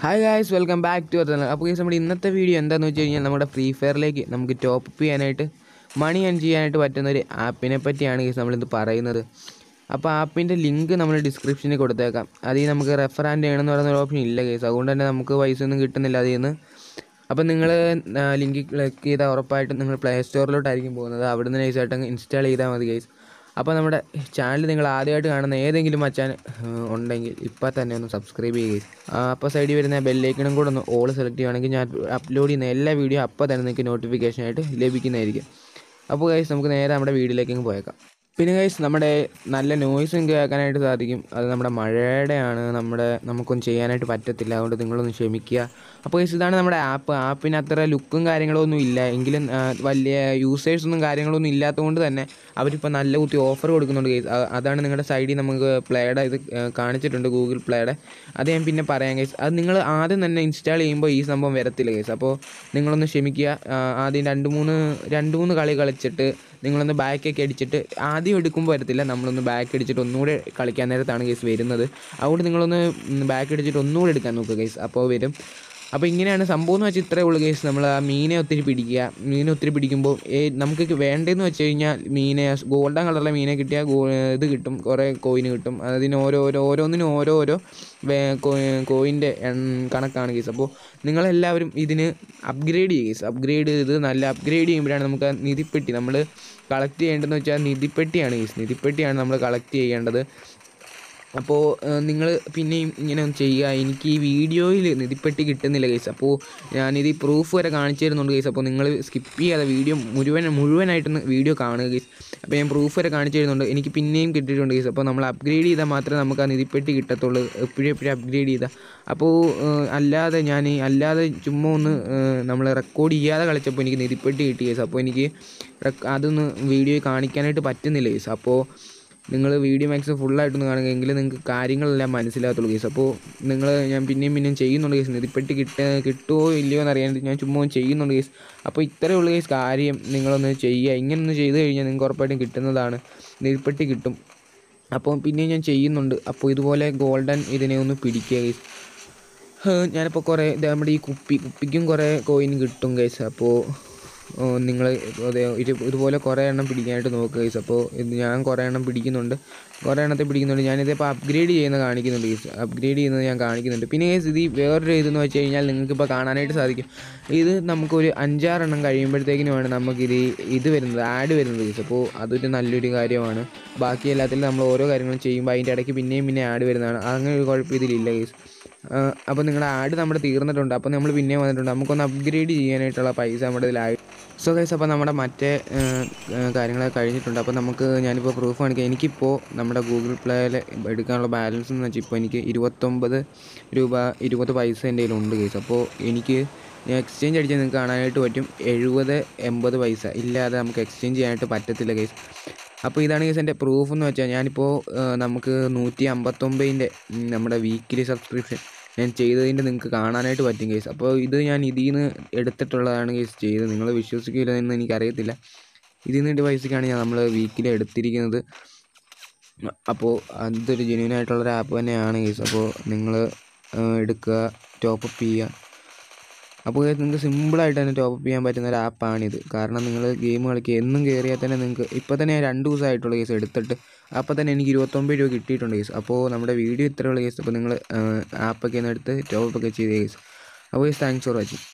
hi guys welcome back to channel അപ്പോൾ guys നമ്മുടെ ഇന്നത്തെ വീഡിയോ എന്താണെന്ന് വെച്ച് കഴിഞ്ഞാൽ നമ്മുടെ ഫ്രീ ഫയറിലേക്ക് നമുക്ക് ടോപ്പ് അപ്പ് ചെയ്യാനായിട്ട് മണി ഏൺ ചെയ്യാനായിട്ട് പറ്റുന്ന ഒരു ആപ്പിനെ പറ്റിയാണ് ഗൈസ് നമ്മളിത് പറയുന്നത് അപ്പോൾ ആപ്പിൻ്റെ ലിങ്ക് നമ്മൾ ഡിസ്ക്രിപ്ഷനിൽ കൊടുത്തേക്കാം അതിൽ നമുക്ക് റെഫർ ആൻഡ് ചെയ്യണമെന്ന് പറയുന്ന ഒരു ഓപ്ഷൻ ഇല്ല ഗൈസ് അതുകൊണ്ട് തന്നെ നമുക്ക് പൈസ ഒന്നും കിട്ടുന്നില്ല അതിൽ നിന്ന് അപ്പോൾ നിങ്ങൾ ലിങ്ക് ക്ലിക്ക് ചെയ്താൽ ഉറപ്പായിട്ടും നിങ്ങൾ പ്ലേ സ്റ്റോറിലോട്ടായിരിക്കും പോകുന്നത് അവിടെ നിന്ന് നൈസായിട്ട് അങ്ങ് ഇൻസ്റ്റാൾ ചെയ്താൽ മതി ഗൈസ് അപ്പോൾ നമ്മുടെ ചാനൽ നിങ്ങൾ ആദ്യമായിട്ട് കാണുന്ന ഏതെങ്കിലും മച്ചാൻ ഏഹ്, ഉണ്ടെങ്കിൽ ഇപ്പോൾ തന്നെ ഒന്ന് സബ്സ്ക്രൈബ് ചെയ്യുക അപ്പോൾ സൈഡിൽ വരുന്ന ബെല്ലൈക്കണും കൂടെ ഒന്ന് ഓൾ സെലക്ട് ചെയ്യുകയാണെങ്കിൽ ഞാൻ അപ്ലോഡ് ചെയ്യുന്ന എല്ലാ വീഡിയോ അപ്പോൾ തന്നെ നിങ്ങൾക്ക് നോട്ടിഫിക്കേഷനായിട്ട് ലഭിക്കുന്നതായിരിക്കും അപ്പോൾ ഗൈസ് നമുക്ക് നേരെ നമ്മുടെ വീഡിയോയിലേക്ക് അങ്ങ് പോയേക്കാം പിന്നെ ഗൈസ് നമ്മുടെ നല്ല നോയ്സും കേൾക്കാനായിട്ട് സാധിക്കും അത് നമ്മുടെ മഴയുടെയാണ് നമ്മുടെ നമുക്കൊന്നും ചെയ്യാനായിട്ട് പറ്റത്തില്ല അതുകൊണ്ട് നിങ്ങളൊന്ന് ക്ഷമിക്കുക അപ്പോൾ ഗൈസ് ഇതാണ് നമ്മുടെ ആപ്പ് ആപ്പിന് അത്ര ലുക്കും കാര്യങ്ങളൊന്നും ഇല്ല എങ്കിലും ആ, വലിയ യൂസേഴ്സൊന്നും കാര്യങ്ങളൊന്നും ഇല്ലാത്തതുകൊണ്ട് തന്നെ അവരിപ്പോൾ നല്ല കുത്തി ഓഫർ കൊടുക്കുന്നുണ്ട് ഗൈസ് അതാണ് നിങ്ങളുടെ സൈഡിൽ നമുക്ക് പ്ലേയുടെ ഇത് ആ, കാണിച്ചിട്ടുണ്ട് ഗൂഗിൾ പ്ലേയുടെ അത് ഞാൻ പിന്നെ പറയാം ഗൈസ് അത് നിങ്ങൾ ആദ്യം തന്നെ ഇൻസ്റ്റാൾ ചെയ്യുമ്പോൾ ഈ സംഭവം വരത്തില്ല ഗൈസ് അപ്പോൾ നിങ്ങളൊന്ന് ക്ഷമിക്കുക ആ, ആദ്യം രണ്ട് മൂന്ന് രണ്ട് മൂന്ന് കളി കളിച്ചിട്ട് നിങ്ങളൊന്ന് ബാക്കൊക്കെ അടിച്ചിട്ട് ആദ്യം എടുക്കുമ്പോൾ വരത്തില്ല നമ്മളൊന്ന് ബാക്ക് അടിച്ചിട്ട് ഒന്നുകൂടെ കളിക്കാൻ നേരത്താണ് കേസ് വരുന്നത് അതുകൊണ്ട് നിങ്ങളൊന്ന് ബാക്ക് അടിച്ചിട്ട് ഒന്നുകൂടെ എടുക്കാൻ നോക്കുക കേസ് അപ്പോൾ വരും അപ്പോൾ ഇങ്ങനെയാണ് സംഭവം എന്ന് വെച്ചാൽ ഇത്രയേ ഉള്ളൂ കേസ് നമ്മൾ ആ മീനെ ഒത്തിരി പിടിക്കുക മീനെ ഒത്തിരി പിടിക്കുമ്പോൾ ഏ നമുക്ക് വേണ്ടതെന്ന് വെച്ച് കഴിഞ്ഞാൽ മീനെ ഗോൾഡൻ കളറിലെ മീനെ കിട്ടിയാൽ ഗോ ഇത് കിട്ടും കുറേ കോയിന് കിട്ടും അതിന് ഓരോ ഓരോ ഓരോന്നിനും ഓരോരോ കോയിൻ്റെ കണക്കാണ് കേസ് അപ്പോൾ നിങ്ങളെല്ലാവരും ഇതിന് അപ്ഗ്രേഡ് ചെയ്യുക കേസ് അപ്ഗ്രേഡ് ചെയ്ത് നല്ല അപ്ഗ്രേഡ് ചെയ്യുമ്പോഴാണ് നമുക്ക് ആ നിധിപ്പെട്ടി നമ്മൾ കളക്ട് ചെയ്യേണ്ടതെന്ന് വെച്ചാൽ നിധിപ്പെട്ടിയാണ് കേസ് നിധിപ്പെട്ടിയാണ് നമ്മൾ കളക്ട് ചെയ്യേണ്ടത് അപ്പോൾ നിങ്ങൾ പിന്നെയും ഇങ്ങനെ ഒന്ന് ചെയ്യുക എനിക്ക് ഈ വീഡിയോയിൽ നിധിപ്പെട്ടി കിട്ടുന്നില്ല കേസ് അപ്പോൾ ഞാനിത് ഈ പ്രൂഫ് വരെ കാണിച്ചു തരുന്നുണ്ട് കേസ് അപ്പോൾ നിങ്ങൾ സ്കിപ്പ് ചെയ്യാതെ വീഡിയോ മുഴുവൻ മുഴുവനായിട്ടൊന്ന് വീഡിയോ കാണുക കേസ് അപ്പോൾ ഞാൻ പ്രൂഫ് വരെ കാണിച്ചു തരുന്നുണ്ട് എനിക്ക് പിന്നെയും കിട്ടിയിട്ടുണ്ട് കേസ് അപ്പോൾ നമ്മൾ അപ്ഗ്രേഡ് ചെയ്താൽ മാത്രമേ നമുക്ക് ആ നിധിപ്പെട്ടി കിട്ടത്തുള്ളൂ എപ്പോഴും എപ്പോഴും അപ്ഗ്രേഡ് ചെയ്താൽ അപ്പോൾ ഏഹ്, അല്ലാതെ ഞാൻ ഈ അല്ലാതെ ചുമ്മാ ഒന്ന് നമ്മൾ റെക്കോർഡ് ചെയ്യാതെ കളിച്ചപ്പോൾ എനിക്ക് നിധിപ്പെട്ടി കിട്ടി കേസ് അപ്പോൾ എനിക്ക് റെക്ക് അതൊന്ന് വീഡിയോയിൽ കാണിക്കാനായിട്ട് പറ്റുന്നില്ല കേസ് അപ്പോൾ നിങ്ങൾ വീഡിയോ മാക്സ് ഫുള്ളായിട്ടൊന്ന് കാണുക എങ്കിലും നിങ്ങൾക്ക് കാര്യങ്ങളെല്ലാം മനസ്സിലാകത്തുള്ളൂ കേസ് അപ്പോൾ നിങ്ങൾ ഞാൻ പിന്നെയും പിന്നെയും ചെയ്യുന്നുണ്ട് കേസ് നിധിപ്പെട്ടി കിട്ട കിട്ടുമോ ഇല്ലയോ എന്ന് അറിയാൻ ഞാൻ ചുമ്മാ ഒന്ന് ചെയ്യുന്നുണ്ട് കേസ് അപ്പോൾ ഇത്രയേ ഉള്ളൂ കേസ് കാര്യം നിങ്ങളൊന്ന് ചെയ്യുക ഇങ്ങനെ ഒന്ന് ചെയ്ത് കഴിഞ്ഞാൽ നിങ്ങൾക്ക് ഉറപ്പായിട്ടും കിട്ടുന്നതാണ് നിധിപ്പെട്ടി കിട്ടും അപ്പോൾ പിന്നെയും ഞാൻ ചെയ്യുന്നുണ്ട് അപ്പോൾ ഇതുപോലെ ഗോൾഡൻ ഇതിനെ ഒന്ന് പിടിക്കുക കേസ് ഞാനിപ്പോൾ കുറേ ഇത് നമ്മുടെ ഈ കുപ്പി കുപ്പിക്കും കുറേ കോയിൻ കിട്ടും കേസ് അപ്പോൾ നിങ്ങൾ അതെ ഇത് ഇതുപോലെ കുറേ എണ്ണം പിടിക്കാനായിട്ട് നോക്കുക കേസ് അപ്പോൾ ഇത് ഞാൻ കുറേ എണ്ണം പിടിക്കുന്നുണ്ട് കുറേ എണ്ണത്തെ പിടിക്കുന്നുണ്ട് ഞാനിതിപ്പോൾ അപ്ഗ്രേഡ് ചെയ്യുന്നത് കാണിക്കുന്നുണ്ട് കേസ് അപ്ഗ്രേഡ് ചെയ്യുന്നത് ഞാൻ കാണിക്കുന്നുണ്ട് പിന്നെ കേസ് ഇത് ഈ വേറൊരു ഇതെന്ന് വെച്ച് കഴിഞ്ഞാൽ നിങ്ങൾക്കിപ്പോൾ കാണാനായിട്ട് സാധിക്കും ഇത് നമുക്കൊരു അഞ്ചാറെണ്ണം കഴിയുമ്പോഴത്തേക്കിനുമാണ് നമുക്കിത് ഈ ഇത് വരുന്നത് ആഡ് വരുന്നത് കേസ് അപ്പോൾ അതൊരു നല്ലൊരു കാര്യമാണ് ബാക്കി എല്ലാത്തിലും നമ്മൾ ഓരോ കാര്യങ്ങളും ചെയ്യുമ്പോൾ അതിൻ്റെ ഇടയ്ക്ക് പിന്നെയും പിന്നെ ആഡ് വരുന്നതാണ് അങ്ങനെ ഒരു കുഴപ്പം ഇതിലില്ല കേസ് അപ്പോൾ നിങ്ങളുടെ ആഡ് നമ്മുടെ തീർന്നിട്ടുണ്ട് അപ്പോൾ നമ്മൾ പിന്നെ വന്നിട്ടുണ്ട് നമുക്കൊന്ന് അപ്ഗ്രേഡ് ചെയ്യാനായിട്ടുള്ള പൈസ നമ്മുടെ ഇതിലായി സോ ഗൈസ് അപ്പോൾ നമ്മുടെ മറ്റേ ഏഹ്, ഏഹ്, കാര്യങ്ങളൊക്കെ കഴിഞ്ഞിട്ടുണ്ട് അപ്പോൾ നമുക്ക് ഞാനിപ്പോൾ പ്രൂഫ് കാണിക്കാം എനിക്കിപ്പോൾ നമ്മുടെ ഗൂഗിൾ പ്ലേയിൽ എടുക്കാനുള്ള ബാലൻസ് എന്ന് വെച്ചാൽ ഇപ്പോൾ എനിക്ക് ഇരുപത്തൊമ്പത് രൂപ ഇരുപത് പൈസ എൻ്റെ കയ്യിലുണ്ട് കേസ് അപ്പോൾ എനിക്ക് എക്സ്ചേഞ്ച് അടിച്ചാൽ നിങ്ങൾക്ക് കാണാനായിട്ട് പറ്റും എഴുപത് എൺപത് പൈസ ഇല്ലാതെ നമുക്ക് എക്സ്ചേഞ്ച് ചെയ്യാനായിട്ട് പറ്റത്തില്ല കേസ് അപ്പോൾ ഇതാണ് കേസ് എൻ്റെ പ്രൂഫ് എന്ന് വെച്ചാൽ ഞാനിപ്പോൾ ഏഹ്, നമുക്ക് നൂറ്റി അമ്പത്തൊമ്പതിൻ്റെ നമ്മുടെ വീക്കിലി സബ്സ്ക്രിപ്ഷൻ ഞാൻ ചെയ്തതിൻ്റെ നിങ്ങൾക്ക് കാണാനായിട്ട് പറ്റും കേസ് അപ്പോൾ ഇത് ഞാൻ ഇതിൽ നിന്ന് എടുത്തിട്ടുള്ളതാണ് കേസ് ചെയ്തത് നിങ്ങൾ വിശ്വസിക്കില്ല എന്ന് എനിക്കറിയത്തില്ല ഇതിൽ നിന്ന് പൈസക്കാണ് ഞാൻ നമ്മൾ വീക്കിലി എടുത്തിരിക്കുന്നത് അപ്പോൾ അതൊരു ജെന്യൂൻ ആയിട്ടുള്ളൊരു ആപ്പ് തന്നെയാണ് കേസ് അപ്പോൾ നിങ്ങൾ എടുക്കുക ടോപ്പപ്പ് ചെയ്യുക അപ്പോൾ guys നിങ്ങൾക്ക് സിമ്പിളായിട്ട് തന്നെ ടോപ്പപ്പ് ചെയ്യാൻ പറ്റുന്ന ഒരു ആപ്പാണിത് കാരണം നിങ്ങൾ ഗെയിം കളിക്കുക എന്നും കയറിയാൽ തന്നെ നിങ്ങൾക്ക് ഇപ്പോൾ തന്നെ ഞാൻ രണ്ട് ദിവസമായിട്ടുള്ള കേസ് എടുത്തിട്ട് അപ്പോൾ തന്നെ എനിക്ക് ഇരുപത്തൊമ്പത് രൂപ കിട്ടിയിട്ടുണ്ട് കേസ് അപ്പോൾ നമ്മുടെ വീഡിയോ ഇത്രയുള്ള കേസ് അപ്പോൾ നിങ്ങൾ ആപ്പൊക്കെ ഒന്ന് എടുത്ത് ടോപ്പപ്പ് ഒക്കെ ചെയ്ത കേസ് അപ്പോൾ താങ്ക്സ് ഫോർ വാച്ചിങ്